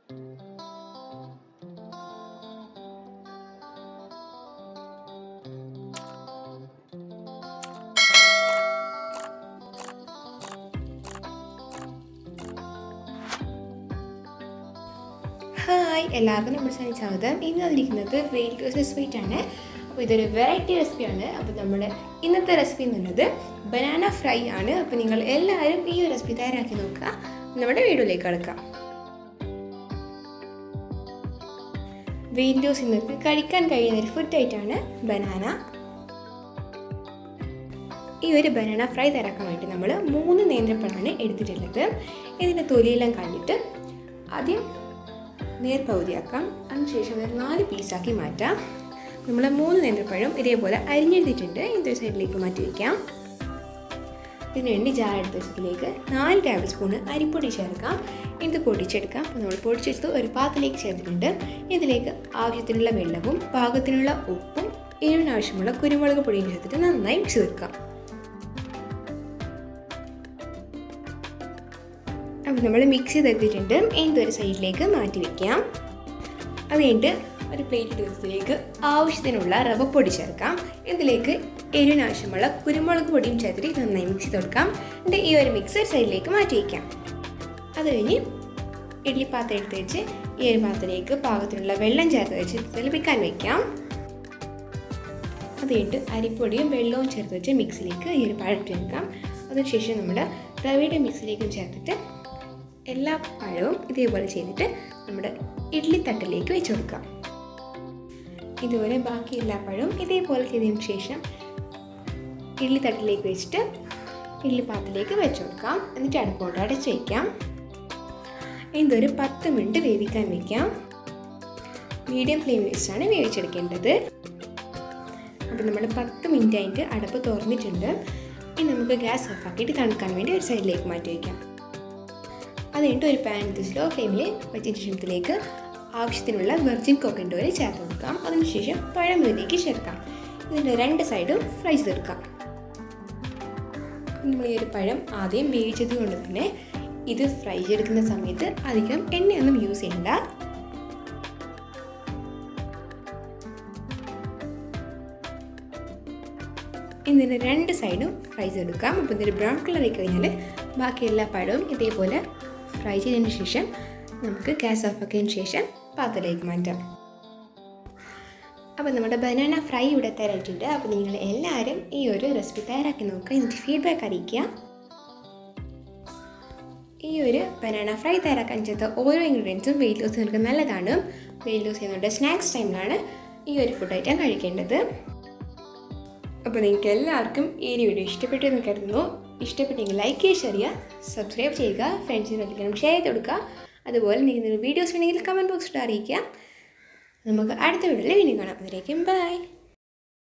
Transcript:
hi എല്ലാവർക്കും നമ്മുടെ channel സ്വാഗതം ഇന്ന് വന്നിരിക്കുന്നത് വെയിറ്റ് ലോസ് റെസിപ്പി ആണ് അപ്പോൾ ഇതൊരു വെറൈറ്റി റെസിപ്പിയാണ് അപ്പോൾ നമ്മുടെ ഇന്നത്തെ റെസിപ്പി എന്നുള്ളത് ബനാന ഫ്രൈ ആണ് അപ്പോൾ നിങ്ങൾ എല്ലാവരും ഈ ഒരു റെസിപ്പി തയ്യാറാക്കി നോക്കുക നമ്മുടെ വീഡിയോയിലേക്ക് കടക്കാം വെയിറ്റ് ലോസ് നിങ്ങൾക്ക് കഴിക്കാൻ കഴിയുന്ന ഒരു ഫുഡ് ആയിട്ടാണ് ബനാന ഈ ഒരു ബനാന ഫ്രൈ തയ്യാറാക്കാൻ വേണ്ടി നമ്മൾ മൂന്ന് നേന്ത്രപ്പഴമാണ് എടുത്തിട്ടുള്ളത് ഇതിൻ്റെ തൊലിയെല്ലാം കളഞ്ഞിട്ട് ആദ്യം നേർപകുതിയാക്കാം അതിനുശേഷം അത് നാല് പീസാക്കി മാറ്റാം നമ്മൾ മൂന്ന് നേന്ത്രപ്പഴം ഇതേപോലെ അരിഞ്ഞെടുത്തിട്ടുണ്ട് ഇതൊരു സൈഡിലേക്ക് മാറ്റി വയ്ക്കാം ഇതിന് വേണ്ടി ജാർ എടുത്ത വെച്ചതിലേക്ക് നാല് ടേബിൾ സ്പൂണ് അരിപ്പൊടി ചേർക്കാം ഇത് പൊടിച്ചെടുക്കാം അപ്പോൾ നമ്മൾ പൊടിച്ചെടുത്ത് ഒരു പാത്രത്തിലേക്ക് ചേർത്തിട്ടുണ്ട് ഇതിലേക്ക് ആവശ്യത്തിനുള്ള വെള്ളവും പാകത്തിനുള്ള ഉപ്പും എരിവിനാവശ്യമുള്ള കുരുമുളക് പൊടിയും ചേർത്തിട്ട് നന്നായി മിക്സ് തീർക്കാം അപ്പോൾ നമ്മൾ മിക്സ് ചെയ്തെടുത്തിട്ടുണ്ട് ഇതൊരു സൈഡിലേക്ക് മാറ്റി വയ്ക്കാം അത് കഴിഞ്ഞിട്ട് ഒരു പ്ലേറ്റ് ദിവസത്തിലേക്ക് ആവശ്യത്തിനുള്ള റവ പൊടി ചേർക്കാം ഇതിലേക്ക് എരിവിനാവശ്യമുള്ള കുരുമുളക് പൊടിയും ചേർത്തിട്ട് നന്നായി മിക്സ് ചെയ്ത് കൊടുക്കാം എന്നിട്ട് ഈ ഒരു മിക്സ് ഒരു സൈഡിലേക്ക് മാറ്റി വയ്ക്കാം അത് കഴിഞ്ഞ് ഇഡ്ഡലി പാത്രം എടുത്ത് വെച്ച് ഈ ഒരു പാത്രത്തിലേക്ക് പാകത്തിനുള്ള വെള്ളം ചേർത്ത് വെച്ച് തിളപ്പിക്കാൻ വയ്ക്കാം അത് കഴിഞ്ഞിട്ട് അരിപ്പൊടിയും വെള്ളവും ചേർത്ത് വെച്ച് മിക്സിലേക്ക് ഈ ഒരു പഴം ചേർക്കാം അതിനുശേഷം നമ്മുടെ റവയുടെ മിക്സിലേക്കും ചേർത്തിട്ട് എല്ലാ പഴവും ഇതേപോലെ ചെയ്തിട്ട് നമ്മുടെ ഇഡ്ഡലി തട്ടിലേക്ക് വെച്ച് കൊടുക്കാം ഇതുപോലെ ബാക്കി എല്ലാ പഴവും ഇതേപോലെ ചെയ്തതിന് ശേഷം ഇഡ്ഡലി തട്ടിലേക്ക് വെച്ചിട്ട് ഇഡ്ഡലി പാത്രത്തിലേക്ക് വെച്ച് കൊടുക്കാം എന്നിട്ട് അടുപ്പോട്ട് അടച്ച് വയ്ക്കാം ഇതൊരു പത്ത് മിനിറ്റ് വേവിക്കാൻ വയ്ക്കാം മീഡിയം ഫ്ലെയിമിൽ വെച്ചാണ് വേവിച്ചെടുക്കേണ്ടത് അപ്പോൾ നമ്മൾ പത്ത് മിനിറ്റ് ആയിട്ട് അടപ്പ് തുറന്നിട്ടുണ്ട് ഇനി നമുക്ക് ഗ്യാസ് ഓഫാക്കിയിട്ട് തണുക്കാൻ വേണ്ടി ഒരു സൈഡിലേക്ക് മാറ്റി വയ്ക്കാം അത് കഴിഞ്ഞിട്ട് ഒരു പാൻ എടുത്ത് സ്ലോ ഫ്ലെയിമിൽ വെച്ചതിന് ശേഷത്തിലേക്ക് ആവശ്യത്തിനുള്ള വെർജിൻ കോക്കനട്ട് ഓയിൽ ചേർത്ത് കൊടുക്കാം അതിനുശേഷം പഴം ഇതിലേക്ക് ചേർക്കാം ഇതിൻ്റെ രണ്ട് സൈഡും ഫ്രൈ ചെയ്തെടുക്കാം നമ്മൾ ഈ ഒരു പഴം ആദ്യം വേവിച്ചത് കൊണ്ട് തന്നെ ഇത് ഫ്രൈ ചെയ്തെടുക്കുന്ന സമയത്ത് അധികം എണ്ണയൊന്നും യൂസ് ചെയ്യണ്ട ഇതിൻ്റെ രണ്ട് സൈഡും ഫ്രൈ ചെയ്തെടുക്കാം അപ്പോൾ ഇതിൻ്റെ ബ്രൗൺ കളറായി കഴിഞ്ഞാൽ ബാക്കി എല്ലാ പഴവും ഇതേപോലെ ഫ്രൈ ചെയ്തതിന് ശേഷം നമുക്ക് ഗ്യാസ് ഓഫ് ആക്കിയതിന് ശേഷം പാത്രത്തിലേക്ക് മാറ്റാം അപ്പോൾ നമ്മുടെ ബനാന ഫ്രൈ ഇവിടെ തയ്യാറായിട്ടുണ്ട് അപ്പോൾ നിങ്ങൾ എല്ലാവരും ഈ ഒരു റെസിപ്പി തയ്യാറാക്കി നോക്കുക എന്നിട്ട് ഫീഡ്ബാക്ക് അറിയിക്കുക ഈ ഒരു ബനാന ഫ്രൈ തയ്യാറാക്കാൻ ചേർത്ത ഓരോ ഇൻഗ്രീഡിയൻസും വെയിറ്റ് ലോസ് നിങ്ങൾക്ക് നല്ലതാണ് വെയിറ്റ് ലോസ് ചെയ്യുന്നവരുടെ സ്നാക്സ് ടൈമിലാണ് ഈ ഒരു ഫുഡ് ഐറ്റം കഴിക്കേണ്ടത് അപ്പോൾ നിങ്ങൾക്ക് എല്ലാവർക്കും ഈ ഒരു വീഡിയോ ഇഷ്ടപ്പെട്ടു എന്ന് കരുതുന്നു ഇഷ്ടപ്പെട്ടെങ്കിൽ ലൈക്ക് ചെയ്യുക ഷെയർ ചെയ്യുക സബ്സ്ക്രൈബ് ചെയ്യുക ഫ്രണ്ട്സിന് വിളിക്കണം ഷെയർ ചെയ്ത് കൊടുക്കുക അതുപോലെ നിങ്ങൾ വീഡിയോസ് ഉണ്ടെങ്കിൽ കമൻറ്റ് ബോക്സിൽ അറിയിക്കുക നമുക്ക് അടുത്ത വീഡിയോയിൽ വീണ്ടും കാണാം അതിലേക്കും ബൈ